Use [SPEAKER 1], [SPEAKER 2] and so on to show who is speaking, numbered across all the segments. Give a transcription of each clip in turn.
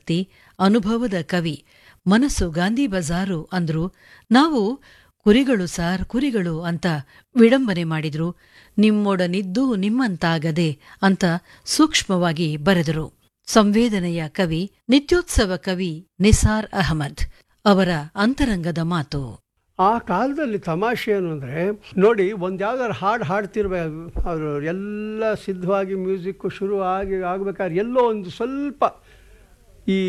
[SPEAKER 1] ವ್ಯಕ್ತಿ ಅನುಭವದ ಕವಿ ಮನಸ್ಸು ಗಾಂಧಿ ಬಜಾರು ಅಂದ್ರು ನಾವು ಕುರಿಗಳು ಸಾರ್ ಕುರಿಗಳು ಅಂತ ವಿಡಂಬನೆ ಮಾಡಿದ್ರು ನಿಮ್ಮೊಡನಿದ್ದು ನಿಮ್ಮಂತಾಗದೆ ಅಂತ ಸೂಕ್ಷ್ಮವಾಗಿ ಬರೆದರು ಸಂವೇದನೆಯ ಕವಿ ನಿತ್ಯೋತ್ಸವ ಕವಿ ನಿಸಾರ್ ಅಹಮದ್ ಅವರ ಅಂತರಂಗದ ಮಾತು
[SPEAKER 2] ಆ ಕಾಲದಲ್ಲಿ ತಮಾಷೆ ಏನು ಅಂದರೆ ನೋಡಿ ಒಂದು ಯಾವ್ದಾದ್ರು ಹಾಡು ಹಾಡ್ತಿರ್ಬೇಕು ಅವರು ಎಲ್ಲ ಸಿದ್ಧವಾಗಿ ಮ್ಯೂಸಿಕ್ಕು ಶುರು ಆಗಿ ಆಗ್ಬೇಕಾದ್ರೆ ಎಲ್ಲೋ ಒಂದು ಸ್ವಲ್ಪ ಈ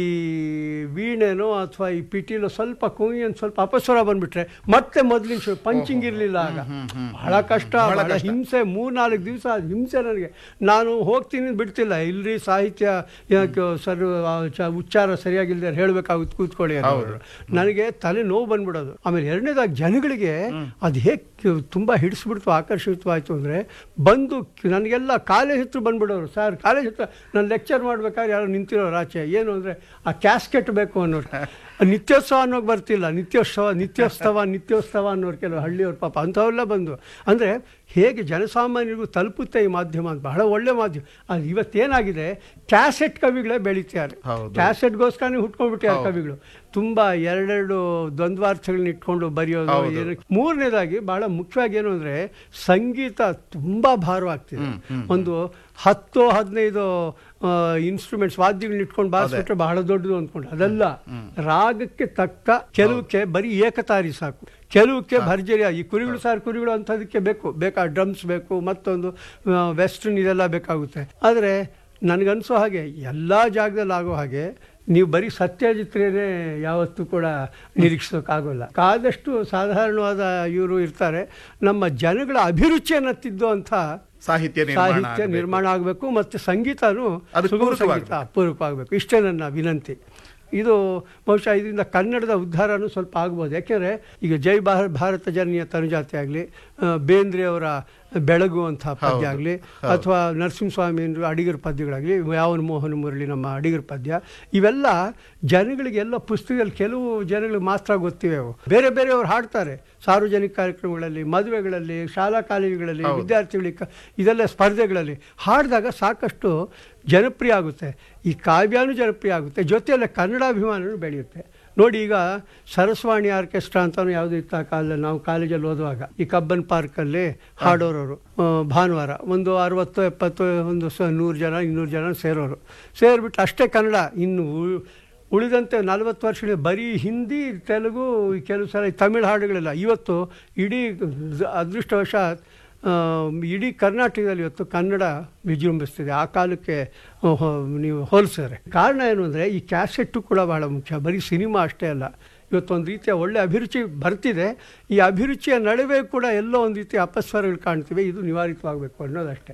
[SPEAKER 2] ವೀಣೆನೋ ಅಥವಾ ಈ ಪಿಟೀಲೋ ಸ್ವಲ್ಪ ಕುಂಗಿ ಒಂದು ಸ್ವಲ್ಪ ಅಪಸ್ವರ ಬಂದ್ಬಿಟ್ರೆ ಮತ್ತೆ ಮೊದಲಿನ ಶುರು ಪಂಚಿಂಗ್ ಇರಲಿಲ್ಲ ಆಗ ಬಹಳ ಕಷ್ಟ ಬಹಳ ಹಿಂಸೆ ಮೂರ್ನಾಲ್ಕು ದಿವಸ ಹಿಂಸೆ ನನಗೆ ನಾನು ಹೋಗ್ತೀನಿ ಬಿಡ್ತಿಲ್ಲ ಇಲ್ರಿ ಸಾಹಿತ್ಯ ಯಾಕೆ ಸರ್ ಆ ಚ- ಉಚ್ಚಾರ ಸರಿಯಾಗಿಲ್ಲದೆ ಹೇಳಬೇಕಾಗುತ್ತೆ ಕೂತ್ಕೊಳ್ಳಿ ಅನ್ನೋರು. ನನಗೆ ತಲೆ ನೋವು ಬಂದ್ಬಿಡೋದು ಆಮೇಲೆ ಎರಡನೇದಾಗಿ ಜನಗಳಿಗೆ ಅದು ಹೇಗೆ ತುಂಬ ಹಿಡಿಸ್ಬಿಡ್ತು ಆಕರ್ಷಿತವಾಯಿತು ಅಂದರೆ ಬಂದು ನನಗೆಲ್ಲ ಕಾಲೇಜ್ ಹತ್ರ ಬಂದ್ಬಿಡೋರು ಸರ್ ಕಾಲೇಜ್ ಹತ್ರ ನಾನು ಲೆಕ್ಚರ್ ಮಾಡ್ಬೇಕಾದ್ರೆ ಯಾರೋ ನಿಂತಿರೋರು ಆಚೆ ಏನು ಅಂದರೆ ಆ ಕ್ಯಾಸ್ಕೆಟ್ ಬೇಕು ಅನ್ನೋರು ನಿತ್ಯೋತ್ಸವ ಅನ್ನೋಕೆ ಬರ್ತಿಲ್ಲ ನಿತ್ಯೋತ್ಸವ ನಿತ್ಯೋತ್ಸವ ನಿತ್ಯೋತ್ಸವ ಅನ್ನೋರು ಕೆಲವು ಹಳ್ಳಿಯವ್ರ ಪಾಪ ಅಂಥವೆಲ್ಲ ಬಂದು ಅಂದರೆ ಹೇಗೆ ಜನಸಾಮಾನ್ಯರಿಗೂ ತಲುಪುತ್ತೆ ಈ ಮಾಧ್ಯಮ ಅಂತ ಬಹಳ ಒಳ್ಳೆ ಮಾಧ್ಯಮ ಅದು ಇವತ್ತೇನಾಗಿದೆ ಕ್ಯಾಸೆಟ್ ಕವಿಗಳೇ ಬೆಳೀತಾರೆ ಕ್ಯಾಸೆಟ್ಗೋಸ್ಕರನೇ ಹುಟ್ಕೊಂಡ್ಬಿಟ್ಟಿದ್ದಾರೆ ಕವಿಗಳು ತುಂಬ ಎರಡೆರಡು ದ್ವಂದ್ವಾರ್ಥಗಳನ್ನ ಇಟ್ಕೊಂಡು ಬರೆಯೋದು ಏನು ಮೂರನೇದಾಗಿ ಬಹಳ ಮುಖ್ಯವಾಗಿ ಏನು ಅಂದರೆ ಸಂಗೀತ ತುಂಬ ಭಾರವಾಗ್ತಿದೆ ಒಂದು ಹತ್ತು ಹದಿನೈದು ಇನ್ಸ್ಟ್ರೂಮೆಂಟ್ಸ್ ವಾದ್ಯಗಳನ್ನ ಇಟ್ಕೊಂಡು ಬಾರಿಸ್ಬಿಟ್ರೆ ಬಹಳ ದೊಡ್ಡದು ಅಂದ್ಕೊಂಡು ಅದಲ್ಲ ರಾಗಕ್ಕೆ ತಕ್ಕ ಕೆಲವಕ್ಕೆ ಬರೀ ಏಕತಾರಿ ಸಾಕು ಕೆಲವಕ್ಕೆ ಭರ್ಜರಿ ಈ ಕುರಿಗಳು ಸಾರು ಕುರಿಗಳು ಅಂಥದಕ್ಕೆ ಬೇಕು ಬೇಕಾ ಡ್ರಮ್ಸ್ ಬೇಕು ಮತ್ತೊಂದು ವೆಸ್ಟರ್ನ್ ಇದೆಲ್ಲ ಬೇಕಾಗುತ್ತೆ ಆದರೆ ನನಗನ್ಸೋ ಹಾಗೆ ಎಲ್ಲ ಜಾಗದಲ್ಲಿ ಆಗೋ ಹಾಗೆ ನೀವು ಬರೀ ಸತ್ಯಜಿತ್ರೇನೆ ಯಾವತ್ತೂ ಕೂಡ ನಿರೀಕ್ಷಿಸೋಕ್ಕಾಗೋಲ್ಲ ಆದಷ್ಟು ಸಾಧಾರಣವಾದ ಇವರು ಇರ್ತಾರೆ ನಮ್ಮ ಜನಗಳ ಅಭಿರುಚಿಯನ್ನು ತಿದ್ದುವಂಥ
[SPEAKER 3] ಸಾಹಿತ್ಯ ನಿರ್ಮಾಣ
[SPEAKER 2] ಸಾಹಿತ್ಯ
[SPEAKER 3] ಆಗ್ಬೇಕು.
[SPEAKER 2] ನಿರ್ಮಾಣ ಆಗಬೇಕು ಮತ್ತು ಸಂಗೀತನೂ
[SPEAKER 3] ಅದಕ್ಕೆ
[SPEAKER 2] ಸುಗಮ
[SPEAKER 3] ಪೂರಕವಾಗ್ಬೇಕು.
[SPEAKER 2] ಸಂಗೀತ ಪೂರಕವಾಗಬೇಕು ಇಷ್ಟೇ ನನ್ನ ವಿನಂತಿ ಇದು ಬಹುಶಃ ಇದರಿಂದ ಕನ್ನಡದ ಉದ್ಧಾರನೂ ಸ್ವಲ್ಪ ಆಗ್ಬೋದು ಯಾಕೆಂದರೆ ಈಗ ಜೈ ಭಾರ ಭಾರತ ಜನನೀಯ ತನುಜಾತಿ ಆಗಲಿ ಬೇಂದ್ರೆ ಅವರ ಬೆಳಗು ಅಂತ ಪದ್ಯ ಆಗಲಿ ಅಥವಾ ನರಸಿಂಹಸ್ವಾಮಿ ಅಡಿಗರ ಪದ್ಯಗಳಾಗಲಿ ಯಾವನ ಮೋಹನ ಮುರಳಿ ನಮ್ಮ ಅಡಿಗರ ಪದ್ಯ ಇವೆಲ್ಲ ಜನಗಳಿಗೆ ಎಲ್ಲ ಪುಸ್ತಕದಲ್ಲಿ ಕೆಲವು ಜನಗಳಿಗೆ ಮಾತ್ರ ಗೊತ್ತಿವೆ ಅವು ಬೇರೆ ಬೇರೆಯವರು ಹಾಡ್ತಾರೆ ಸಾರ್ವಜನಿಕ ಕಾರ್ಯಕ್ರಮಗಳಲ್ಲಿ ಮದುವೆಗಳಲ್ಲಿ ಶಾಲಾ ಕಾಲೇಜುಗಳಲ್ಲಿ ವಿದ್ಯಾರ್ಥಿಗಳಿಗೆ ಕ- ಇದೆಲ್ಲ ಸ್ಪರ್ಧೆಗಳಲ್ಲಿ ಹಾಡಿದಾಗ ಸಾಕಷ್ಟು ಜನಪ್ರಿಯ ಆಗುತ್ತೆ ಈ ಕಾವ್ಯನೂ ಜನಪ್ರಿಯ ಆಗುತ್ತೆ ಜೊತೆಯಲ್ಲೇ ಕನ್ನಡಾಭಿಮಾನನೂ ಬೆಳೆಯುತ್ತೆ ನೋಡಿ ಈಗ ಸರಸ್ವಾಣಿ ಆರ್ಕೆಸ್ಟ್ರಾ ಅಂತಾನು ಯಾವುದೋ ಇತ್ತು ಆ ಕಾಲದಲ್ಲಿ ನಾವು ಕಾಲೇಜಲ್ಲಿ ಓದುವಾಗ ಈ ಕಬ್ಬನ್ ಪಾರ್ಕಲ್ಲಿ ಹಾಡೋರವರು ಆ, ಭಾನುವಾರ ಒಂದು ಅರವತ್ತು ಎಪ್ಪತ್ತು ಒಂದು ಸ ನೂರು ಜನ ಇನ್ನೂರು ಜನ ಸೇರೋರು ಸೇರಿಬಿಟ್ಟು ಅಷ್ಟೇ ಕನ್ನಡ ಇನ್ನು ಉ- ಉಳಿದಂತೆ ನಲವತ್ತು ವರ್ಷಗಳ ಬರೀ ಹಿಂದಿ ತೆಲುಗು ಈ ಕೆಲವು ಸಲ ಈ ತಮಿಳು ಹಾಡುಗಳೆಲ್ಲ ಇವತ್ತು ಇಡೀ ಅದೃಷ್ಟವಶಾತ್ ಆ, ಇಡೀ ಕರ್ನಾಟಕದಲ್ಲಿ ಇವತ್ತು ಕನ್ನಡ ವಿಜೃಂಭಿಸ್ತಿದೆ ಆ ಕಾಲಕ್ಕೆ ಆ, ಹೊ- ನೀವು ಹೋಲಿಸಿದ್ರೆ ಕಾರಣ ಏನು ಅಂದರೆ ಈ ಕ್ಯಾಸೆಟ್ಟು ಕೂಡ ಬಹಳ ಮುಖ್ಯ ಬರೀ ಸಿನಿಮಾ ಅಷ್ಟೇ ಅಲ್ಲ ಇವತ್ತೊಂದು ರೀತಿಯ ಒಳ್ಳೆ ಅಭಿರುಚಿ ಬರ್ತಿದೆ ಈ ಅಭಿರುಚಿಯ ನಡುವೆ ಕೂಡ ಎಲ್ಲೋ ಒಂದು ರೀತಿಯ ಅಪಸ್ವರಗಳು ಕಾಣ್ತಿವೆ ಇದು ನಿವಾರಿತವಾಗಬೇಕು ಅನ್ನೋದಷ್ಟೇ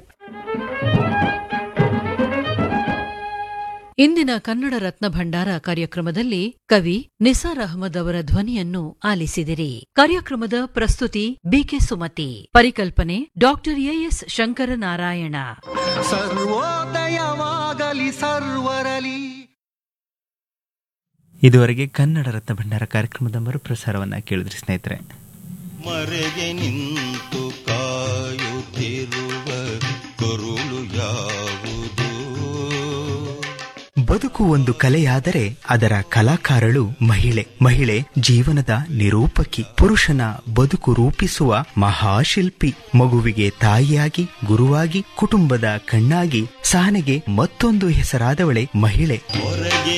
[SPEAKER 1] ಇಂದಿನ ಕನ್ನಡ ರತ್ನ ಭಂಡಾರ ಕಾರ್ಯಕ್ರಮದಲ್ಲಿ ಕವಿ ನಿಸಾರ್ ಅಹಮದ್ ಅವರ ಧ್ವನಿಯನ್ನು ಆಲಿಸಿದಿರಿ ಕಾರ್ಯಕ್ರಮದ ಪ್ರಸ್ತುತಿ ಬಿಕೆ ಸುಮತಿ ಪರಿಕಲ್ಪನೆ ಡಾಕ್ಟರ್ ಎಎಸ್ ಶಂಕರನಾರಾಯಣ
[SPEAKER 4] ಸರ್ವೋದಯವಾಗಲಿ ಸರ್ವರಲಿ
[SPEAKER 5] ಇದುವರೆಗೆ ಕನ್ನಡ ರತ್ನ ಭಂಡಾರ ಕಾರ್ಯಕ್ರಮದ ಮರುಪ್ರಸಾರವನ್ನ ಕೇಳಿದ್ರಿ ಸ್ನೇಹಿತರೆ
[SPEAKER 4] ಮರೆಗೆ ನಿಂತು ಕಾಯುತ್ತಿರುವ ಕರುಳು ಯಾವುದು
[SPEAKER 5] ಬದುಕು ಒಂದು ಕಲೆಯಾದರೆ ಅದರ ಕಲಾಕಾರಳು ಮಹಿಳೆ ಮಹಿಳೆ ಜೀವನದ ನಿರೂಪಕಿ ಪುರುಷನ ಬದುಕು ರೂಪಿಸುವ ಮಹಾಶಿಲ್ಪಿ ಮಗುವಿಗೆ ತಾಯಿಯಾಗಿ ಗುರುವಾಗಿ ಕುಟುಂಬದ ಕಣ್ಣಾಗಿ ಸಹನೆಗೆ ಮತ್ತೊಂದು ಹೆಸರಾದವಳೆ ಮಹಿಳೆ
[SPEAKER 4] ಹೊರಗೆ